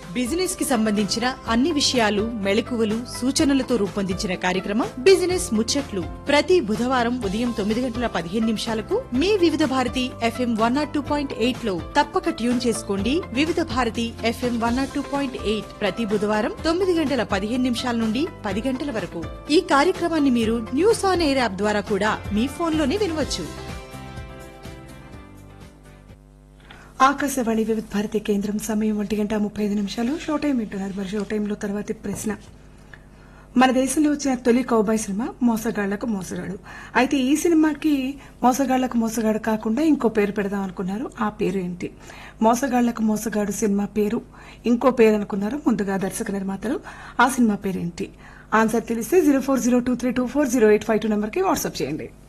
business కి సంబంధించిన అన్ని విషయాలు మెళకువలు సూచనలతో రూపొందించిన కార్యక్రమం బిజినెస్ ముచ్చట్లు ప్రతి బుధవారం ఉదయం తొమ్మిది గంటల పదిహేను నిమిషాలకు మీ Vividh Bharati FM one naught two point eight లో తప్పక ట్యూన్ చేసుకోండి Vividh Bharati FM one naught two point eight ప్రతి బుధవారం తొమ్మిది గంటల పదిహేను నిమిషాల నుండి పది గంటల వరకు ఈ కార్యక్రమాన్ని మీరు న్యూస్ ఆన్ ఎయిర్ యాప్ ద్వారా కూడా మీ ఫోన్లోనే వినవచ్చు ఆకాశవాణి వివిధ భారతి కేంద్రం సమయం ఒంటి గంట ముప్పై ఐదు నిమిషాలు షో టైం వింటున్నారు మరి షో టైంలో తర్వాతి ప్రశ్న మన దేశంలో వచ్చిన తొలి కౌబాయ్ సినిమా మోసగాళ్లకు మోసగాడు అయితే ఈ సినిమాకి మోసగాళ్లకు మోసగాడు కాకుండా ఇంకో పేరు పెడదాం అనుకున్నారు ఆ పేరు ఏంటి మోసగాళ్లకు మోసగాడు సినిమా పేరు ఇంకో పేరు అనుకున్నారు ముందుగా దర్శక నిర్మాతలు ఆ సినిమా పేరేంటి ఆన్సర్ తెలిస్తే zero four zero two three two four zero eight five two నెంబర్కి వాట్సాప్ చేయండి